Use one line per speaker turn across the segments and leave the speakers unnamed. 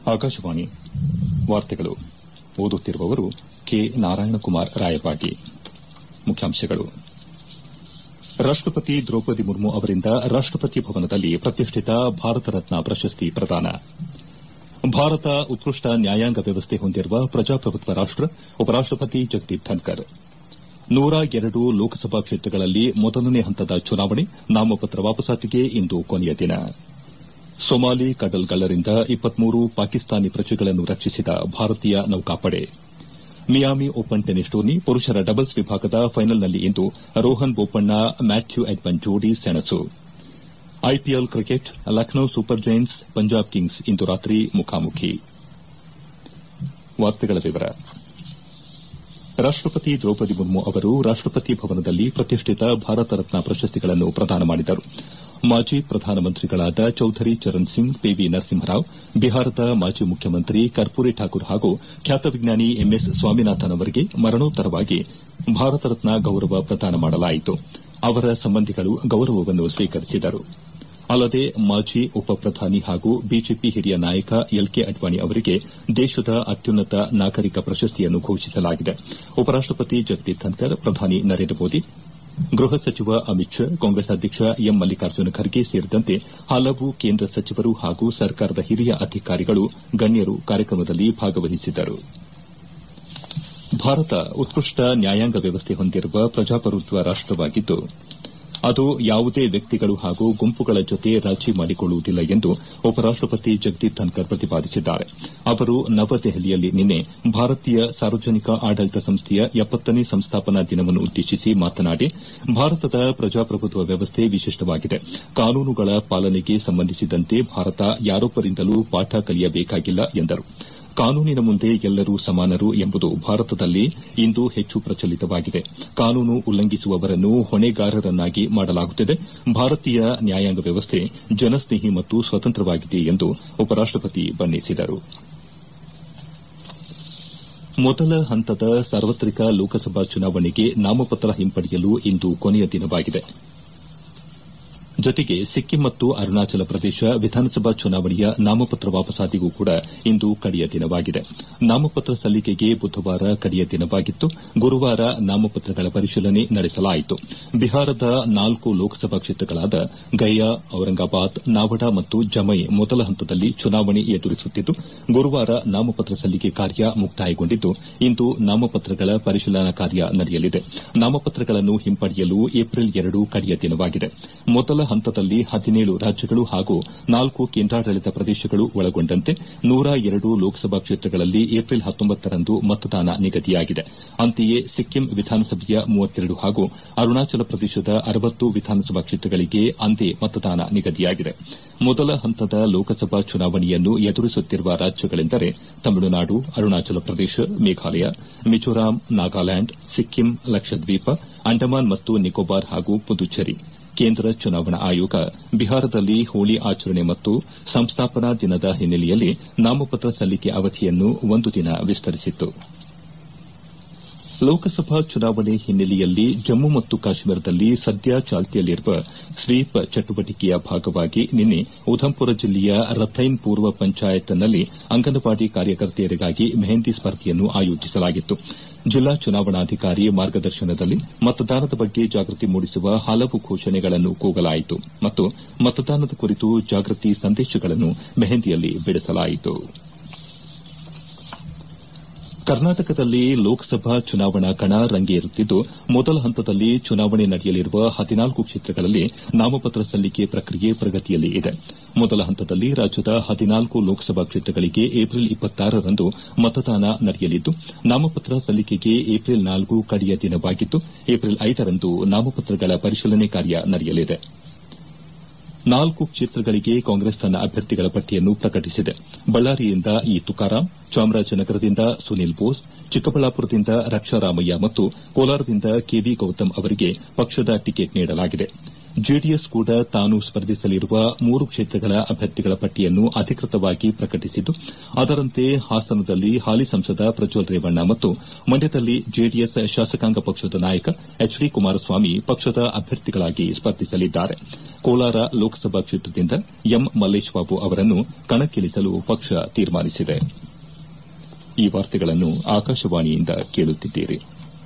ಆಕಾಶವಾಣಿ ವಾರ್ತೆಗಳು ಓದುತ್ತಿರುವವರು ಕೆ ನಾರಾಯಣಕುಮಾರ್ ರಾಯಬಾಗಿ ಮುಖ್ಯಾಂಶಗಳು ರಾಷ್ಟಪತಿ ದ್ರೌಪದಿ ಮುರ್ಮು ಅವರಿಂದ ರಾಷ್ಟಪತಿ ಭವನದಲ್ಲಿ ಪ್ರತಿಷ್ಠಿತ ಭಾರತ ರತ್ನ ಪ್ರಶಸ್ತಿ ಪ್ರದಾನ ಭಾರತ ಉತ್ಕೃಷ್ಟ ನ್ಯಾಯಾಂಗ ವ್ಯವಸ್ಥೆ ಹೊಂದಿರುವ ಪ್ರಜಾಪ್ರಭುತ್ವ ರಾಷ್ಟ ಉಪರಾಷ್ಟಪತಿ ಜಗದೀಪ್ ಧನ್ಕರ್ ನೂರ ಎರಡು ಲೋಕಸಭಾ ಕ್ಷೇತ್ರಗಳಲ್ಲಿ ಮೊದಲನೇ ಹಂತದ ಚುನಾವಣೆ ನಾಮಪತ್ರ ವಾಪಸಾತಿಗೆ ಇಂದು ಕೊನೆಯ ದಿನ ಸೊಮಾಲಿ ಕಡಲ್ಗಳ್ಳರಿಂದ ಪಾಕಿಸ್ತಾನಿ ಪ್ರಜೆಗಳನ್ನು ರಕ್ಷಿಸಿದ ಭಾರತೀಯ ನೌಕಾಪಡೆ ಮಿಯಾಮಿ ಓಪನ್ ಟೆನಿಸ್ ಟೂರ್ನಿ ಪುರುಷರ ಡಬಲ್ಸ್ ವಿಭಾಗದ ಫೈನಲ್ನಲ್ಲಿ ಇಂದು ರೋಹನ್ ಬೋಪಣ್ಣ ಮ್ಯಾಥ್ಯೂ ಎಡ್ಮಂಡ್ ಜೋಡಿ ಸೆಣಸು IPL cricket Lucknow Super Giants Punjab Kings ಇಂದು ರಾತ್ರಿ ಮುಖಾಮುಖಿ ರಾಷ್ಟಪತಿ ದ್ರೌಪದಿ ಮುರ್ಮು ಅವರು ರಾಷ್ಟಪತಿ ಭವನದಲ್ಲಿ ಪ್ರತಿಷ್ಠಿತ ಭಾರತ ರತ್ನ ಪ್ರಶಸ್ತಿಗಳನ್ನು ಪ್ರದಾನ ಮಾಡಿದರು ಮಾಜಿ ಪ್ರಧಾನಮಂತ್ರಿಗಳಾದ ಚೌಧರಿ ಚರಣ್ ಸಿಂಗ್ ಪಿವಿ ನರಸಿಂಹರಾವ್ ಬಿಹಾರದ ಮಾಜಿ ಮುಖ್ಯಮಂತ್ರಿ ಕರ್ಪೂರಿ ಠಾಕೂರ್ ಹಾಗೂ ಖ್ಯಾತ ವಿಜ್ಞಾನಿ ಎಂಎಸ್ ಸ್ವಾಮಿನಾಥನ್ ಅವರಿಗೆ ಮರಣೋತ್ತರವಾಗಿ ಭಾರತ ರತ್ನ ಗೌರವ ಪ್ರದಾನ ಮಾಡಲಾಯಿತು ಅವರ ಸಂಬಂಧಿಗಳು ಗೌರವವನ್ನು ಸ್ವೀಕರಿಸಿದರು ಅಲ್ಲದೆ ಮಾಜಿ ಉಪ ಪ್ರಧಾನಿ ಹಾಗೂ ಬಿಜೆಪಿ ಹಿರಿಯ ನಾಯಕ ಎಲ್ ಕೆ ಅಡ್ವಾಣಿ ಅವರಿಗೆ ದೇಶದ ಅತ್ಯುನ್ನತ ನಾಗರಿಕ ಪ್ರಶಸ್ತಿಯನ್ನು ಘೋಷಿಸಲಾಗಿದೆ ಉಪರಾಷ್ಟಪತಿ ಜಗದೀಪ್ ಧನ್ಕರ್ ಪ್ರಧಾನಿ ನರೇಂದ್ರ ಮೋದಿ ಗೃಹ ಸಚಿವ ಅಮಿತ್ ಶಾ ಕಾಂಗ್ರೆಸ್ ಅಧ್ಯಕ್ಷ ಎಂ ಮಲ್ಲಿಕಾರ್ಜುನ ಖರ್ಗೆ ಸೇರಿದಂತೆ ಹಲವು ಕೇಂದ್ರ ಸಚಿವರು ಹಾಗೂ ಸರ್ಕಾರದ ಹಿರಿಯ ಅಧಿಕಾರಿಗಳು ಗಣ್ಯರು ಕಾರ್ಯಕ್ರಮದಲ್ಲಿ ಭಾಗವಹಿಸಿದ್ದರು ಭಾರತ ಉತ್ಕೃಷ್ಟ ನ್ಯಾಯಾಂಗ ವ್ಯವಸ್ಥೆ ಹೊಂದಿರುವ ಪ್ರಜಾಪ್ರಭುತ್ವ ರಾಷ್ಟವಾಗಿದ್ದು ಅದು ಯಾವುದೇ ವ್ಯಕ್ತಿಗಳು ಹಾಗೂ ಗುಂಪುಗಳ ಜೊತೆ ರಾಜಿ ಮಾಡಿಕೊಳ್ಳುವುದಿಲ್ಲ ಎಂದು ಉಪರಾಷ್ಟಪತಿ ಜಗದೀಪ್ ಧನ್ಕರ್ ಪ್ರತಿಪಾದಿಸಿದ್ದಾರೆ ಅವರು ನವದೆಹಲಿಯಲ್ಲಿ ನಿನ್ನೆ ಭಾರತೀಯ ಸಾರ್ವಜನಿಕ ಆಡಳಿತ ಸಂಸ್ಥೆಯ ಎಪ್ಪತ್ತನೇ ಸಂಸ್ಥಾಪನಾ ದಿನವನ್ನು ಉದ್ದೇಶಿಸಿ ಮಾತನಾಡಿ ಭಾರತದ ಪ್ರಜಾಪ್ರಭುತ್ವ ವ್ಯವಸ್ಥೆ ವಿಶಿಷ್ಟವಾಗಿದೆ ಕಾನೂನುಗಳ ಪಾಲನೆಗೆ ಸಂಬಂಧಿಸಿದಂತೆ ಭಾರತ ಯಾರೊಬ್ಬರಿಂದಲೂ ಪಾಠ ಕಲಿಯಬೇಕಾಗಿಲ್ಲ ಎಂದರು ಕಾನೂನಿನ ಮುಂದೆ ಎಲ್ಲರೂ ಸಮಾನರು ಎಂಬುದು ಭಾರತದಲ್ಲಿ ಇಂದು ಹೆಚ್ಚು ಪ್ರಚಲಿತವಾಗಿದೆ ಕಾನೂನು ಉಲ್ಲಂಘಿಸುವವರನ್ನು ಹೊಣೆಗಾರರನ್ನಾಗಿ ಮಾಡಲಾಗುತ್ತಿದೆ ಭಾರತೀಯ ನ್ಯಾಯಾಂಗ ವ್ಯವಸ್ಥೆ ಜನಸ್ನೇಹಿ ಮತ್ತು ಸ್ವತಂತ್ರವಾಗಿದೆ ಎಂದು ಉಪರಾಷ್ಟಪತಿ ಬಣ್ಣಿಸಿದರು ಮೊದಲ ಹಂತದ ಸಾರ್ವತ್ರಿಕ ಲೋಕಸಭಾ ಚುನಾವಣೆಗೆ ನಾಮಪತ್ರ ಹಿಂಪಡೆಯಲು ಇಂದು ಕೊನೆಯ ದಿನವಾಗಿದೆ ಜೊತೆಗೆ ಸಿಕ್ಕಿಂ ಮತ್ತು ಅರುಣಾಚಲ ಪ್ರದೇಶ ವಿಧಾನಸಭಾ ಚುನಾವಣೆಯ ನಾಮಪತ್ರ ವಾಪಸಾತಿಗೂ ಕೂಡ ಇಂದು ಕಡೆಯ ದಿನವಾಗಿದೆ ನಾಮಪತ್ರ ಸಲ್ಲಿಕೆಗೆ ಬುಧವಾರ ಕಡೆಯ ದಿನವಾಗಿತ್ತು ಗುರುವಾರ ನಾಮಪತ್ರಗಳ ಪರಿಶೀಲನೆ ನಡೆಸಲಾಯಿತು ಬಿಹಾರದ ನಾಲ್ಕು ಲೋಕಸಭಾ ಕ್ಷೇತ್ರಗಳಾದ ಗಯಾ ಔರಂಗಾಬಾದ್ ನಾವಡಾ ಮತ್ತು ಜಮೈ ಮೊದಲ ಹಂತದಲ್ಲಿ ಚುನಾವಣೆ ಎದುರಿಸುತ್ತಿದ್ದು ಗುರುವಾರ ನಾಮಪತ್ರ ಸಲ್ಲಿಕೆ ಕಾರ್ಯ ಮುಕ್ತಾಯಗೊಂಡಿದ್ದು ಇಂದು ನಾಮಪತ್ರಗಳ ಪರಿಶೀಲನಾ ಕಾರ್ಯ ನಡೆಯಲಿದೆ ನಾಮಪತ್ರಗಳನ್ನು ಹಿಂಪಡೆಯಲು ಏಪ್ರಿಲ್ ಎರಡು ಕಡೆಯ ದಿನವಾಗಿದೆ ಮೊದಲ ಹಂತದಲ್ಲಿ ಹದಿನೇಳು ರಾಜ್ಯಗಳು ಹಾಗೂ ನಾಲ್ಕು ಕೇಂದ್ರಾಡಳಿತ ಪ್ರದೇಶಗಳು ಒಳಗೊಂಡಂತೆ ನೂರ ಎರಡು ಲೋಕಸಭಾ ಕ್ಷೇತ್ರಗಳಲ್ಲಿ ಏಪ್ರಿಲ್ ಹತ್ತೊಂಬತ್ತರಂದು ಮತದಾನ ನಿಗದಿಯಾಗಿದೆ ಅಂತೆಯೇ ಸಿಕ್ಕಿಂ ವಿಧಾನಸಭೆಯ ಮೂವತ್ತೆರಡು ಹಾಗೂ ಅರುಣಾಚಲ ಪ್ರದೇಶದ ಅರವತ್ತು ವಿಧಾನಸಭಾ ಕ್ಷೇತ್ರಗಳಿಗೆ ಅಂದೇ ಮತದಾನ ನಿಗದಿಯಾಗಿದೆ ಮೊದಲ ಹಂತದ ಲೋಕಸಭಾ ಚುನಾವಣೆಯನ್ನು ಎದುರಿಸುತ್ತಿರುವ ರಾಜ್ಯಗಳೆಂದರೆ ತಮಿಳುನಾಡು ಅರುಣಾಚಲ ಪ್ರದೇಶ ಮೇಘಾಲಯ ಮಿಜೋರಾಂ ನಾಗಾಲ್ಯಾಂಡ್ ಸಿಕ್ಕಿಂ ಲಕ್ಷದ್ವೀಪ ಅಂಡಮಾನ್ ಮತ್ತು ನಿಕೋಬಾರ್ ಹಾಗೂ ಪುದುಚೇರಿ ಕೇಂದ್ರ ಚುನಾವಣಾ ಆಯೋಗ ಬಿಹಾರದಲ್ಲಿ ಹೋಳಿ ಆಚರಣೆ ಮತ್ತು ಸಂಸ್ಥಾಪನಾ ದಿನದ ಹಿನ್ನೆಲೆಯಲ್ಲಿ ನಾಮಪತ್ರ ಸಲ್ಲಿಕೆ ಅವಧಿಯನ್ನು ಒಂದು ದಿನ ವಿಸ್ತರಿಸಿತ್ತು ಲೋಕಸಭಾ ಚುನಾವಣೆ ಹಿನ್ನೆಲೆಯಲ್ಲಿ ಜಮ್ಮು ಮತ್ತು ಕಾಶ್ಮೀರದಲ್ಲಿ ಸದ್ಯ ಚಾಲ್ತಿಯಲ್ಲಿರುವ ಸ್ವೀಪ್ ಚಟುವಟಿಕೆಯ ಭಾಗವಾಗಿ ನಿನ್ನೆ ಉಧಂಪುರ ಜಿಲ್ಲೆಯ ರಥೈನ್ ಪೂರ್ವ ಪಂಚಾಯತ್ನಲ್ಲಿ ಅಂಗನವಾಡಿ ಕಾರ್ಯಕರ್ತೆಯರಿಗಾಗಿ ಮೆಹಂದಿ ಸ್ಪರ್ಧೆಯನ್ನು ಆಯೋಜಿಸಲಾಗಿತ್ತು ಜಿಲ್ಲಾ ಚುನಾವಣಾಧಿಕಾರಿ ಮಾರ್ಗದರ್ಶನದಲ್ಲಿ ಮತದಾನದ ಬಗ್ಗೆ ಜಾಗೃತಿ ಮೂಡಿಸುವ ಹಲವು ಘೋಷಣೆಗಳನ್ನು ಕೂಗಲಾಯಿತು ಮತ್ತು ಮತದಾನದ ಕುರಿತು ಜಾಗೃತಿ ಸಂದೇಶಗಳನ್ನು ಮೆಹಂದಿಯಲ್ಲಿ ಬಿಡಿಸಲಾಯಿತು ಕರ್ನಾಟಕದಲ್ಲಿ ಲೋಕಸಭಾ ಚುನಾವಣಾ ಕಣ ರಂಗೇರುತ್ತಿದ್ದು ಮೊದಲ ಹಂತದಲ್ಲಿ ಚುನಾವಣೆ ನಡೆಯಲಿರುವ ಹದಿನಾಲ್ಕು ಕ್ಷೇತ್ರಗಳಲ್ಲಿ ನಾಮಪತ್ರ ಸಲ್ಲಿಕೆ ಪ್ರಕ್ರಿಯೆ ಪ್ರಗತಿಯಲ್ಲಿ ಇದೆ ಮೊದಲ ಹಂತದಲ್ಲಿ ರಾಜ್ಯದ ಹದಿನಾಲ್ಕು ಲೋಕಸಭಾ ಕ್ಷೇತ್ರಗಳಿಗೆ ಏಪ್ರಿಲ್ ರಂದು ಮತದಾನ ನಡೆಯಲಿದ್ದು ನಾಮಪತ್ರ ಸಲ್ಲಿಕೆಗೆ ಏಪ್ರಿಲ್ ನಾಲ್ಕು ಕಡೆಯ ದಿನವಾಗಿದ್ದು ಏಪ್ರಿಲ್ ಐದರಂದು ನಾಮಪತ್ರಗಳ ಪರಿಶೀಲನೆ ಕಾರ್ಯ ನಡೆಯಲಿದೆ ನಾಲ್ಕು ಕ್ಷೇತ್ರಗಳಿಗೆ ಕಾಂಗ್ರೆಸ್ ತನ್ನ ಅಭ್ಯರ್ಥಿಗಳ ಪಟ್ಟಿಯನ್ನು ಪ್ರಕಟಿಸಿದೆ ಬಳ್ಳಾರಿಯಿಂದ ಇ ತುಕಾರಾಂ ಚಾಮರಾಜನಗರದಿಂದ ಸುನೀಲ್ ಬೋಸ್ ಚಿಕ್ಕಬಳ್ಳಾಪುರದಿಂದ ರಕ್ಷಾರಾಮಯ್ಯ ಮತ್ತು ಕೋಲಾರದಿಂದ ಕೆವಿ ಗೌತಮ್ ಅವರಿಗೆ ಪಕ್ಷದ ಟಿಕೆಟ್ ನೀಡಲಾಗಿದೆ ಜೆಡಿಎಸ್ ಕೂಡ ತಾನು ಸ್ಪರ್ಧಿಸಲಿರುವ ಮೂರು ಕ್ಷೇತ್ರಗಳ ಅಭ್ಯರ್ಥಿಗಳ ಪಟ್ಟಿಯನ್ನು ಅಧಿಕೃತವಾಗಿ ಪ್ರಕಟಿಸಿದ್ದು ಅದರಂತೆ ಹಾಸನದಲ್ಲಿ ಹಾಲಿ ಸಂಸದ ಪ್ರಜ್ವಲ್ ರೇವಣ್ಣ ಮತ್ತು ಮಂಡ್ಯದಲ್ಲಿ ಜೆಡಿಎಸ್ ಶಾಸಕಾಂಗ ಪಕ್ಷದ ನಾಯಕ ಎಚ್ ಡಿ ಕುಮಾರಸ್ವಾಮಿ ಪಕ್ಷದ ಅಭ್ಯರ್ಥಿಗಳಾಗಿ ಸ್ಪರ್ಧಿಸಲಿದ್ದಾರೆ ಕೋಲಾರ ಲೋಕಸಭಾ ಕ್ಷೇತ್ರದಿಂದ ಎಂ ಮಲ್ಲೇಶ್ ಬಾಬು ಅವರನ್ನು ಕಣಕ್ಕಿಳಿಸಲು ಪಕ್ಷ ತೀರ್ಮಾನಿಸಿದೆ ಈ ವಾರ್ತೆಗಳನ್ನು ಆಕಾಶವಾಣಿಯಿಂದ ಕೇಳುತ್ತಿದ್ದೀರಿ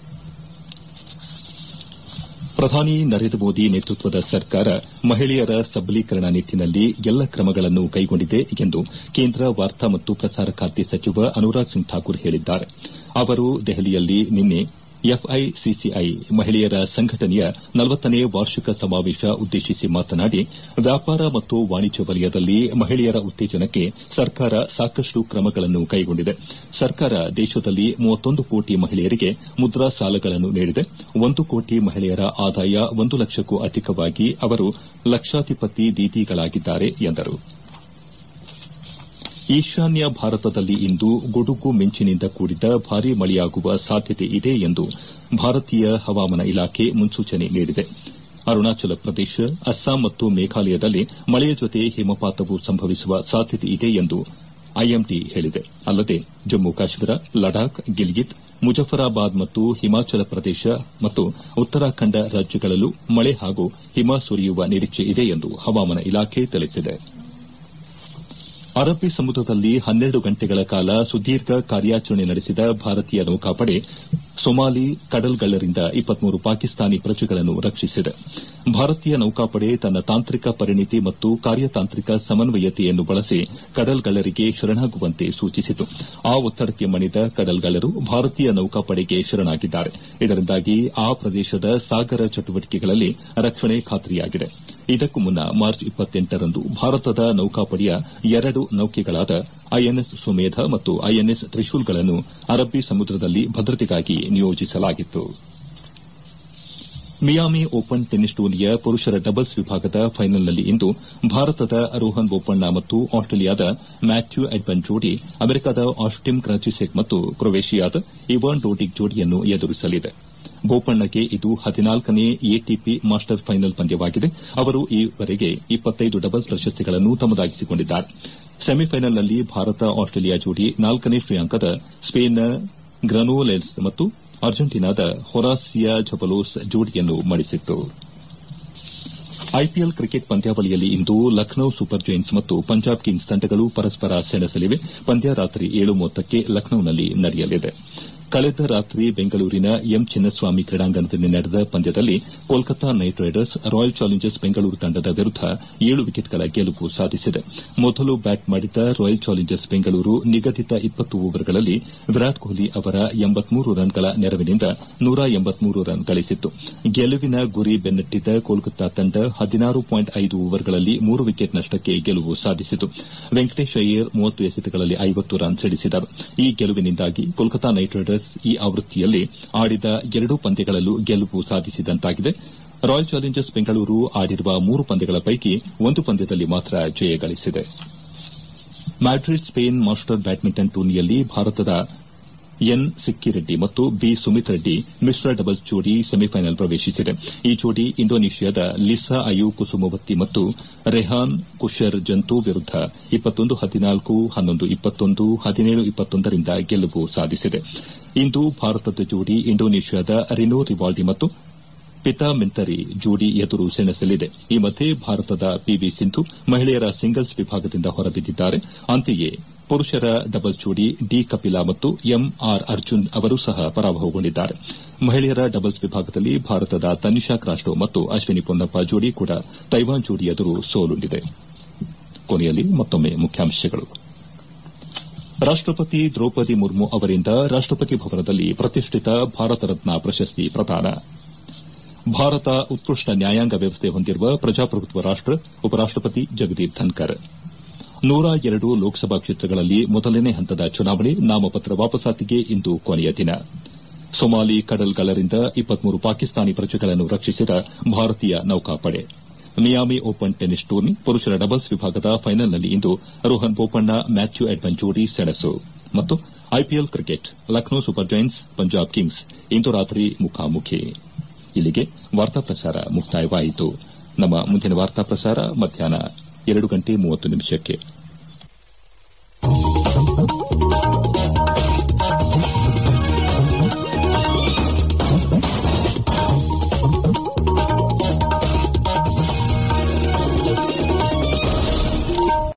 ಪ್ರಧಾನಿ ನರೇಂದ್ರ ಮೋದಿ ನೇತೃತ್ವದ ಸರ್ಕಾರ ಮಹಿಳೆಯರ ಸಬಲೀಕರಣ ನಿಟ್ಟನಲ್ಲಿ ಎಲ್ಲ ಕ್ರಮಗಳನ್ನು ಕೈಗೊಂಡಿದೆ ಎಂದು ಕೇಂದ್ರ ವಾರ್ತಾ ಮತ್ತು ಪ್ರಸಾರ ಖಾತೆ ಸಚಿವ ಅನುರಾಗ್ ಸಿಂಗ್ ಠಾಕೂರ್ ಹೇಳಿದ್ದಾರೆ ಅವರು ದೆಹಲಿಯಲ್ಲಿ ನಿನ್ನೆ ಎಫ್ಐಸಿಸಿಐ ಮಹಿಳೆಯರ ಸಂಘಟನೆಯ ನಲವತ್ತನೇ ವಾರ್ಷಿಕ ಸಮಾವೇಶ ಉದ್ದೇಶಿಸಿ ಮಾತನಾಡಿ ವ್ಯಾಪಾರ ಮತ್ತು ವಾಣಿಜ್ಯ ವಲಯದಲ್ಲಿ ಮಹಿಳೆಯರ ಉತ್ತೇಜನಕ್ಕೆ ಸರ್ಕಾರ ಸಾಕಷ್ಟು ಕ್ರಮಗಳನ್ನು ಕೈಗೊಂಡಿದೆ ಸರ್ಕಾರ ದೇಶದಲ್ಲಿ ಮೂವತ್ತೊಂದು ಕೋಟಿ ಮಹಿಳೆಯರಿಗೆ ಮುದ್ರಾ ಸಾಲಗಳನ್ನು ನೀಡಿದೆ ಒಂದು ಕೋಟಿ ಮಹಿಳೆಯರ ಆದಾಯ ಒಂದು ಲಕ್ಷಕ್ಕೂ ಅಧಿಕವಾಗಿ ಅವರು ಲಕ್ಷಾಧಿಪತಿ ದೀದಿಗಳಾಗಿದ್ದಾರೆ ಎಂದರು ಈಶಾನ್ಯ ಭಾರತದಲ್ಲಿ ಇಂದು ಗುಡುಗು ಮಿಂಚಿನಿಂದ ಕೂಡಿದ ಭಾರೀ ಮಳೆಯಾಗುವ ಸಾಧ್ಯತೆ ಇದೆ ಎಂದು ಭಾರತೀಯ ಹವಾಮಾನ ಇಲಾಖೆ ಮುನ್ಸೂಚನೆ ನೀಡಿದೆ ಅರುಣಾಚಲ ಪ್ರದೇಶ ಅಸ್ಸಾಂ ಮತ್ತು ಮೇಘಾಲಯದಲ್ಲಿ ಮಳೆಯ ಜೊತೆ ಹಿಮಪಾತವೂ ಸಂಭವಿಸುವ ಸಾಧ್ಯತೆ ಇದೆ ಎಂದು ಐಎಂಡಿ ಹೇಳಿದೆ ಅಲ್ಲದೆ ಜಮ್ಮು ಕಾಶ್ಮೀರ ಲಡಾಖ್ ಗಿಲ್ಗಿತ್ ಮುಜಫರಾಬಾದ್ ಮತ್ತು ಹಿಮಾಚಲ ಪ್ರದೇಶ ಮತ್ತು ಉತ್ತರಾಖಂಡ ರಾಜ್ಯಗಳಲ್ಲೂ ಮಳೆ ಹಾಗೂ ಹಿಮ ಸುರಿಯುವ ನಿರೀಕ್ಷೆ ಇದೆ ಎಂದು ಹವಾಮಾನ ಇಲಾಖೆ ತಿಳಿಸಿದೆ ಅರಬ್ಬಿ ಸಮುದ್ರದಲ್ಲಿ ಹನ್ನೆರಡು ಗಂಟೆಗಳ ಕಾಲ ಸುದೀರ್ಘ ಕಾರ್ಯಾಚರಣೆ ನಡೆಸಿದ ಭಾರತೀಯ ನೌಕಾಪಡೆ ಸೊಮಾಲಿ ಕಡಲ್ಗಳ್ಳರಿಂದ ಇಪ್ಪತ್ಮೂರು ಪಾಕಿಸ್ತಾನಿ ಪ್ರಜೆಗಳನ್ನು ರಕ್ಷಿಸಿದೆ ಭಾರತೀಯ ನೌಕಾಪಡೆ ತನ್ನ ತಾಂತ್ರಿಕ ಪರಿಣಿತಿ ಮತ್ತು ಕಾರ್ಯತಾಂತ್ರಿಕ ಸಮನ್ವಯತೆಯನ್ನು ಬಳಸಿ ಕಡಲ್ಗಳ್ಳರಿಗೆ ಶರಣಾಗುವಂತೆ ಸೂಚಿಸಿತು ಆ ಒತ್ತಡಕ್ಕೆ ಮಣಿದ ಕಡಲ್ಗಳ್ಳರು ಭಾರತೀಯ ನೌಕಾಪಡೆಗೆ ಶರಣಾಗಿದ್ದಾರೆ ಇದರಿಂದಾಗಿ ಆ ಪ್ರದೇಶದ ಸಾಗರ ಚಟುವಟಿಕೆಗಳಲ್ಲಿ ರಕ್ಷಣೆ ಖಾತ್ರಿಯಾಗಿದೆ ಇದಕ್ಕೂ ಮುನ್ನ ಮಾರ್ಚ್ ರಂದು ಭಾರತದ ನೌಕಾಪಡೆಯ ಎರಡು ನೌಕೆಗಳಾದ ಐಎನ್ಎಸ್ ಸುಮೇಧ ಮತ್ತು ಐಎನ್ಎಸ್ ತ್ರಿಶೂಲ್ಗಳನ್ನು ಅರಬ್ಬಿ ಸಮುದ್ರದಲ್ಲಿ ಭದ್ರತೆಗಾಗಿ ನಿಯೋಜಿಸಲಾಗಿತ್ತು ಮಿಯಾಮಿ ಓಪನ್ ಟೆನ್ನಿಸ್ ಟೂರ್ನಿಯ ಪುರುಷರ ಡಬಲ್ಸ್ ವಿಭಾಗದ ಫೈನಲ್ನಲ್ಲಿ ಇಂದು ಭಾರತದ ರೋಹನ್ ಬೋಪಣ್ಣ ಮತ್ತು ಆಸ್ಟ್ರೇಲಿಯಾದ ಮ್ಯಾಥ್ಯೂ ಎಡ್ಬನ್ ಜೋಡಿ ಅಮೆರಿಕದ ಆಸ್ಟಿನ್ ಕ್ರಾಚಿಸೆಕ್ ಮತ್ತು ಕ್ರೊವೇಷಿಯಾದ ಇವಾನ್ ಡೋಡಿಗ್ ಜೋಡಿಯನ್ನು ಎದುರಿಸಲಿದೆ ಬೋಪಣ್ಣಗೆ ಇದು ಹದಿನಾಲ್ಕನೇ ಎಟಿಪಿ ಮಾಸ್ಟರ್ ಫೈನಲ್ ಪಂದ್ಯವಾಗಿದೆ ಅವರು ಈವರೆಗೆ ಇಪ್ಪತ್ತೈದು ಡಬಲ್ಸ್ ಪ್ರಶಸ್ತಿಗಳನ್ನು ತಮ್ಮದಾಗಿಸಿಕೊಂಡಿದ್ದಾರೆ ಸೆಮಿಫೈನಲ್ನಲ್ಲಿ ಭಾರತ ಆಸ್ಟ್ರೇಲಿಯಾ ಜೋಡಿ ನಾಲ್ಕನೇ ಶ್ರೇಯಾಂಕದ ಸ್ಪೇನ್ನ ಗ್ರನೋಲೆಸ್ ಮತ್ತು ಅರ್ಜೆಂಟೀನಾದ ಹೊರಾಸಿಯಾ ಝಬಲೋಸ್ ಜೋಡಿಯನ್ನು ಮಣಿಸಿತ್ತು ಐಪಿಎಲ್ ಕ್ರಿಕೆಟ್ ಪಂದ್ಯಾವಳಿಯಲ್ಲಿ ಇಂದು ಲಖನೌ ಸೂಪರ್ ಜೈಂಟ್ಸ್ ಮತ್ತು ಪಂಜಾಬ್ ಕಿಂಗ್ಸ್ ತಂಡಗಳು ಪರಸ್ಪರ ಸೆಣಸಲಿವೆ ಪಂದ್ಯ ರಾತ್ರಿ ಕ್ಕೆ ಲಖನೌನಲ್ಲಿ ನಡೆಯಲಿದೆ ಕಳೆದ ರಾತ್ರಿ ಬೆಂಗಳೂರಿನ ಎಂ ಚಿನ್ನಸ್ವಾಮಿ ಕ್ರೀಡಾಂಗಣದಲ್ಲಿ ನಡೆದ ಪಂದ್ಯದಲ್ಲಿ Kolkata Knight Riders Royal Challengers Bengaluru ತಂಡದ ವಿರುದ್ದ ಏಳು ವಿಕೆಟ್ಗಳ ಗೆಲುವು ಸಾಧಿಸಿದೆ ಮೊದಲು ಬ್ಯಾಟ್ ಮಾಡಿದ ರಾಯಲ್ ಚಾಲೆಂಜರ್ಸ್ ಬೆಂಗಳೂರು ನಿಗದಿತ ಇಪ್ಪತ್ತು ಓವರ್ಗಳಲ್ಲಿ ವಿರಾಟ್ ಕೊಹ್ಲಿ ಅವರ ರನ್ಗಳ ನೆರವಿನಿಂದ ನೂರ ರನ್ ಗಳಿಸಿತ್ತು ಗೆಲುವಿನ ಗುರಿ ಬೆನ್ನಟ್ಟಿದ ಕೋಲ್ಕತಾ ತಂಡ ಹದಿನಾರು ಪಾಯಿಂಟ್ ಐದು ಓವರ್ಗಳಲ್ಲಿ ಮೂರು ವಿಕೆಟ್ ನಷ್ಟಕ್ಕೆ ಗೆಲುವು ಸಾಧಿಸಿತು ವೆಂಕಟೇಶ್ ಅಯ್ಯರ್ ಮೂವತ್ತು ಎಸೆತಗಳಲ್ಲಿ ಐವತ್ತು ರನ್ ಸಿಡಿಸಿದರು ಈ ಗೆಲುವಿನಿಂದಾಗಿ ಕೋಲ್ಕತಾ ನೈಟ್ ರೈಡರ್ಸ್ ಈ ಆವೃತ್ತಿಯಲ್ಲಿ ಆಡಿದ ಎರಡೂ ಪಂದ್ಯಗಳಲ್ಲೂ ಗೆಲುವು ಸಾಧಿಸಿದಂತಾಗಿದೆ ರಾಯಲ್ ಚಾಲೆಂಜರ್ಸ್ ಬೆಂಗಳೂರು ಆಡಿರುವ ಮೂರು ಪಂದ್ಯಗಳ ಪೈಕಿ ಒಂದು ಪಂದ್ಯದಲ್ಲಿ ಮಾತ್ರ ಜಯ ಗಳಿಸಿದೆ ಮ್ಯಾಡ್ರಿಡ್ ಸ್ಪೇನ್ ಮಾಸ್ಟರ್ ಬ್ಯಾಡ್ಮಿಂಟನ್ ಟೂರ್ನಿಯಲ್ಲಿ ಭಾರತದ ಎನ್ ಸಿಕ್ಕಿರೆಡ್ಡಿ ಮತ್ತು ಬಿ ಸುಮಿತ್ ರೆಡ್ಡಿ ಮಿಶ್ರ ಡಬಲ್ಸ್ ಜೋಡಿ ಸೆಮಿಫೈನಲ್ ಪ್ರವೇಶಿಸಿದೆ ಈ ಜೋಡಿ ಇಂಡೋನೇಷ್ಯಾದ ಲಿಸಾ ಅಯು ಕುಸುಮವತ್ತಿ ಮತ್ತು ರೆಹಾನ್ ಕುಶರ್ ಜಂತು ವಿರುದ್ದ ಇಪ್ಪತ್ತೊಂದು ಹದಿನಾಲ್ಕು ಹನ್ನೊಂದು ಇಪ್ಪತ್ತೊಂದು ಹದಿನೇಳು ಇಪ್ಪತ್ತೊಂದರಿಂದ ಗೆಲುವು ಸಾಧಿಸಿದೆ ಇಂದು ಭಾರತದ ಜೋಡಿ ಇಂಡೋನೇಷ್ಯಾದ ರಿನೋ ರಿವಾಲ್ಡಿ ಮತ್ತು ಪಿತಾ ಮಿಂತರಿ ಜೋಡಿ ಎದುರು ಸೆಣಸಲಿದೆ ಈ ಮಧ್ಯೆ ಭಾರತದ ಪಿವಿ ಸಿಂಧು ಮಹಿಳೆಯರ ಸಿಂಗಲ್ಸ್ ವಿಭಾಗದಿಂದ ಹೊರಬಿದ್ದಿದ್ದಾರೆ ಅಂತೆಯೇ ಪುರುಷರ ಡಬಲ್ಸ್ ಜೋಡಿ ಡಿ ಕಪಿಲಾ ಮತ್ತು ಎಂಆರ್ ಅರ್ಜುನ್ ಅವರೂ ಸಹ ಪರಾಭವಗೊಂಡಿದ್ದಾರೆ ಮಹಿಳೆಯರ ಡಬಲ್ಸ್ ವಿಭಾಗದಲ್ಲಿ ಭಾರತದ ತನಿಷಾ ಕ್ರಾಸ್ಟೋ ಮತ್ತು ಅಶ್ವಿನಿ ಪೊನ್ನಪ್ಪ ಜೋಡಿ ಕೂಡ ತೈವಾನ್ ಜೋಡಿ ಎದುರು ಸೋಲುಂಡಿದೆ ಕೊನೆಯಲ್ಲಿ ಮತ್ತೊಮ್ಮೆ ಮುಖ್ಯಾಂಶಗಳು ರಾಷ್ಟಪತಿ ದ್ರೌಪದಿ ಮುರ್ಮು ಅವರಿಂದ ರಾಷ್ಟಪತಿ ಭವನದಲ್ಲಿ ಪ್ರತಿಷ್ಠಿತ ಭಾರತ ರತ್ನ ಪ್ರಶಸ್ತಿ ಪ್ರದಾನ ಭಾರತ ಉತ್ಕೃಷ್ಟ ನ್ಯಾಯಾಂಗ ವ್ಯವಸ್ಥೆ ಹೊಂದಿರುವ ಪ್ರಜಾಪ್ರಭುತ್ವ ರಾಷ್ಟ ಉಪರಾಷ್ಟಪತಿ ಜಗದೀಪ್ ಧನ್ಕರ್ ನೂರ ಎರಡು ಲೋಕಸಭಾ ಕ್ಷೇತ್ರಗಳಲ್ಲಿ ಮೊದಲನೇ ಹಂತದ ಚುನಾವಣೆ ನಾಮಪತ್ರ ವಾಪಸಾತಿಗೆ ಇಂದು ಕೊನೆಯ ದಿನ ಸೊಮಾಲಿ ಕಡಲ್ಗಳ್ಳರಿಂದ ಇಪ್ಪತ್ಮೂರು ಪಾಕಿಸ್ತಾನಿ ಪ್ರಜೆಗಳನ್ನು ರಕ್ಷಿಸಿದ ಭಾರತೀಯ ನೌಕಾಪಡೆ ಮಿಯಾಮಿ ಓಪನ್ ಟೆನ್ನಿಸ್ ಟೂರ್ನಿ ಪುರುಷರ ಡಬಲ್ಸ್ ವಿಭಾಗದ ಫೈನಲ್ನಲ್ಲಿ ಇಂದು ರೋಹನ್ ಬೋಪಣ್ಣ ಮ್ಯಾಥ್ಯೂ ಎಡ್ಮನ್ ಜೋಡಿ ಸೆಣಸು ಮತ್ತು IPL cricket Lucknow Super Giants Punjab Kings ಇಂದು ರಾತ್ರಿ ಮುಖಾಮುಖಿ ಇಲ್ಲಿಗೆ ವಾರ್ತಾ ಪ್ರಸಾರ ಮುಕ್ತಾಯವಾಯಿತು ನಮ್ಮ ಮುಂದಿನ ವಾರ್ತಾ ಪ್ರಸಾರ ಮಧ್ಯಾಹ್ನ ಎರಡು ಗಂಟೆ ಮೂವತ್ತು ನಿಮಿಷಕ್ಕೆ